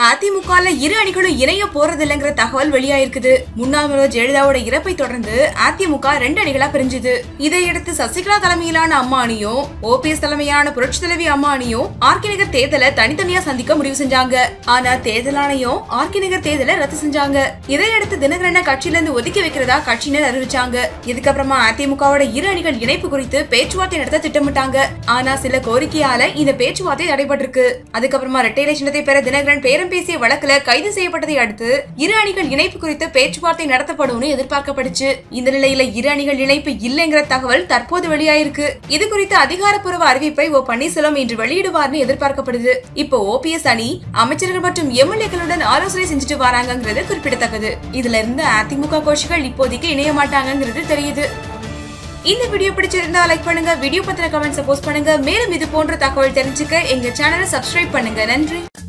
அதிமுகல இரு அணிகளும் இணைய போறது இல்லைங்கிற தகவல் வெளியாயிருக்குது முன்னாள் முதல்வர் ஜெயலலிதாவோட இறப்பை தொடர்ந்து அதிமுக ரெண்டு அணிகளா பிரிஞ்சுது இதையடுத்து சசிகலா தலைமையிலான அம்மா அணியும் ஓபிஎஸ் தலைமையான புரட்சி தலைவி அம்மா அணியும் ஆர்கே நகர் தேர்தலை தனித்தனியா சந்திக்க முடிவு செஞ்சாங்க ஆனா தேர்தல் ஆணையம் ஆர்கே நகர் தேர்தலை ரத்து செஞ்சாங்க இதையடுத்து தினகரனை கட்சியில இருந்து ஒதுக்கி வைக்கிறதா கட்சியினர் அறிவிச்சாங்க இதுக்கப்புறமா அதிமுகவோட இரு அணிகள் இணைப்பு குறித்து பேச்சுவார்த்தை நடத்த திட்டமிட்டாங்க ஆனா சில கோரிக்கையால இந்த பேச்சுவார்த்தை தடைபட்டிருக்கு அதுக்கப்புறமா இரட்டை சின்னத்தை பெற தினகரன் பேரம் பேசிய வழக்குல கைது செய்யப்பட்டதை அடுத்து இரு அணிகள் இணைப்பு குறித்து பேச்சுவார்த்தை நடத்தப்படும்னு எதிர்பார்க்கப்படுச்சு இந்த நிலையில இரு அணிகள் இணைப்பு இல்லைங்கிற தகவல் தற்போது வெளியாயிருக்கு இது குறித்து அதிகாரப்பூர்வ அறிவிப்பை ஓ பன்னீர்செல்வம் இன்று வெளியிடுவார்னு எதிர்பார்க்கப்படுது இப்போ ஓபிஎஸ் அணி அமைச்சர்கள் மற்றும் எம்எல்ஏக்களுடன் ஆலோசனை செஞ்சுட்டு வராங்கங்கிறது குறிப்பிடத்தக்கது இதுல இருந்து அதிமுக கோஷிகள் இப்போதைக்கு இணைய மாட்டாங்கங்கிறது தெரியுது இந்த வீடியோ பிடிச்சிருந்தா லைக் பண்ணுங்க வீடியோ பத்தின கமெண்ட்ஸ் போஸ்ட் பண்ணுங்க மேலும் இது போன்ற தகவல் தெரிஞ்சுக்க எங்க சேனலை சப்ஸ்கிரைப் பண்ணுங்க நன்றி